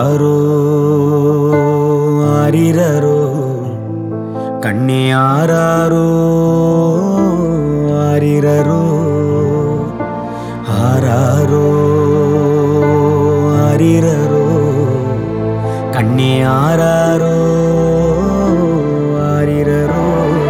ஆராரோ ஆரிரரோ கண்ணே ஆராரோ ஆரிரரோ ஆராரோ ஆரிரரோ கண்ணே ஆராரோ ஆரிரரோ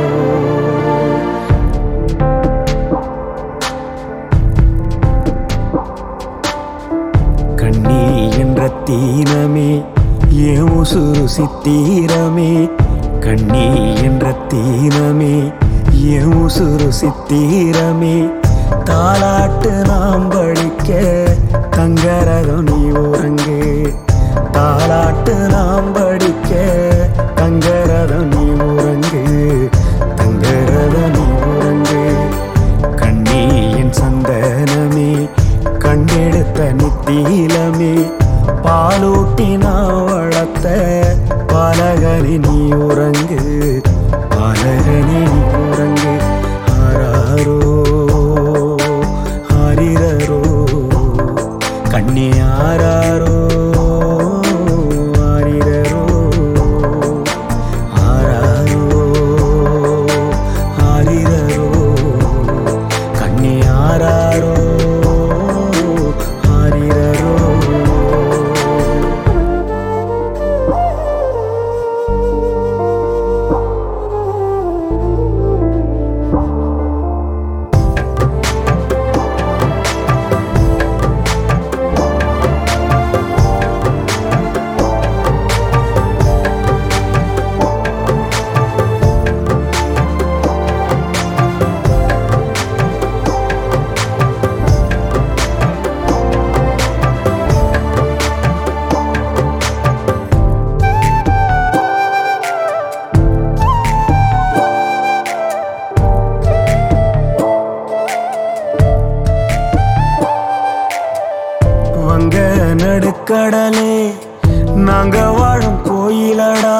கண்ணி என்ற தீனமே ஏன் உசுறு சித்தீரமே கண்ணி என்ற தீனமே ஏன் உசுறு சித்தீரமே தாலாட்டு நாம் படிக்க தங்கரதம் நீ உறங்கு தாலாட்டு நாம் படிக்க தங்கரதம் நீ உறங்கு தங்கரதம் நீ உறங்கு கண்ணே என் சந்தனமே கண்டெடுத்த நித்தீலமே பாலூட்டி நான் வளர்த்த பாலகனி நீ உறங்கு பாலகனி நீ உறங்கு ஆராரோ ஆரிரரோ கண்ணே ஆராரோ ஆரிரரோ ஆராரோ ஆரிரரோ கண்ணே ஆராரோ ஆரிரரோ வங்க நடுக்கடலே நாங்க வாழும் கோயிலடா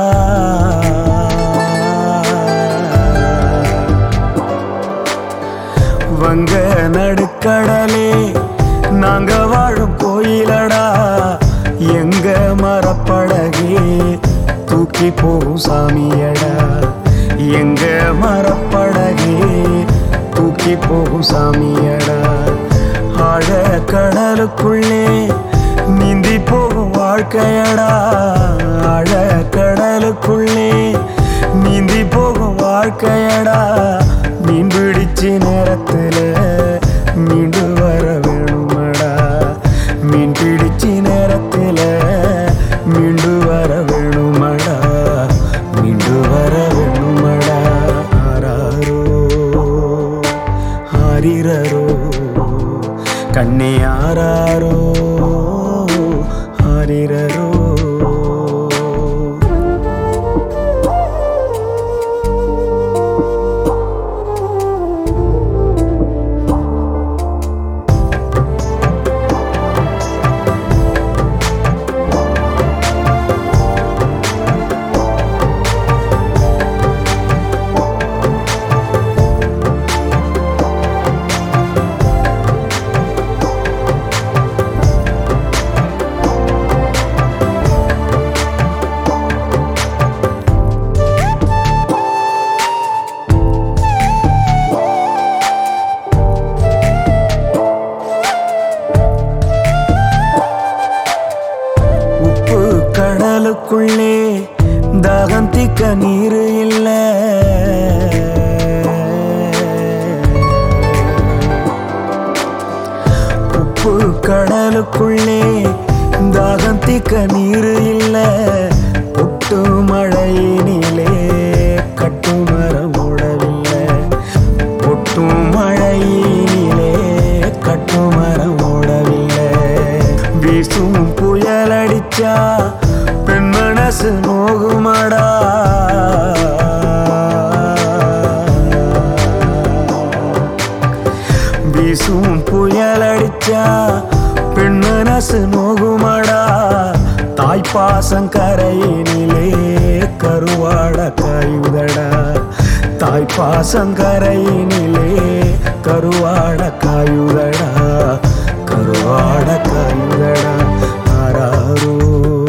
வங்க நடுக்கடலே நாங்க வாழும் கோயிலடா எங்க மரப்படகே தூக்கி போகும் சாமியடா எங்க மரப்படகே தூக்கி போகும் சாமியடா ஆழ கடலுக்குள்ளே நீந்தி போகும் வாழ்க்கையடா ஆழ கடலுக்குள்ளே நீந்தி போகும் வாழ்க்கையடா மீன் பிடிச்சு நேரத்துல மீண்டு வர வேணுமடா மீன் பிடிச்சு நேரத்துல மீண்டு வர வேணுமடா மீண்டு வர வேணுமடா ஆராரோ ஆரிரரோ கண்ணே ஆராரோ ஆரிரரோ உப்பு கடலுக்குள்ளே தாகம் திக்க நீர் இல்ல உப்பு கடலுக்குள்ளே தாகம் திக்க நீர் இல்ல ஒட்டு மழையினிலே கட்டு மரம் ஓடவில்லை ஒட்டும் மழையினிலே கட்டு மரம் ஓடவில்லை வீசும் புயல் அடிச்சா பெண் மனசு நோகுமடா வீசும் புயல் அடிச்சா பெண் மனசு நோகுமடா தாய்ப்பாசம் கரையினிலே கருவாட காயுதடா தாய்ப்பாசம் கரையினிலே கருவாட காயுதடா கருவாட காயுதடா ஆராரோ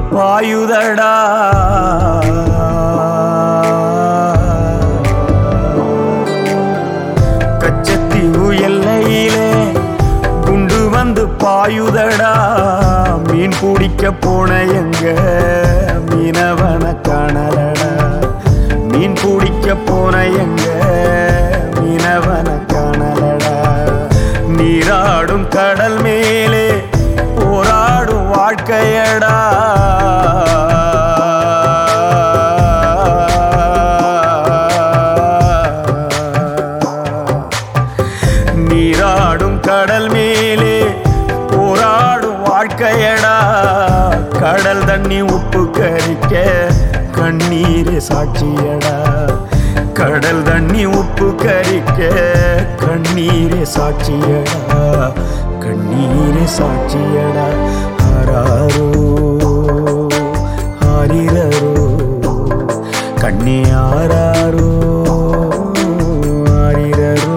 பாயுதடா கச்சத்தீவு எல்லையிலே குண்டு வந்து பாயுதடா மீன் பிடிக்க போன எங்க மீனவன காணலடா மீன் பிடிக்க போன எங்க மீனவன காணலடா நீராடும் கடல் மேலே போராடும் வாழ்க்கையடா நீராடும் கடல் மேலே போராடும் வாழ்க்கையடா கடல் தண்ணி உப்பு கரிக்க கண்ணீரே சாட்சியடா கடல் தண்ணி உப்பு கரிக்க கண்ணீரே சாட்சியடா கண்ணீரே சாட்சியடா ஆராரோ ஆரிரரோ கண்ணே ஆராரோ ஆரிரரோ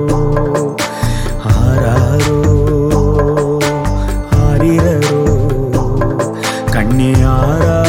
ஆராரோ ஆரிரரோ கண்ணே ஆரா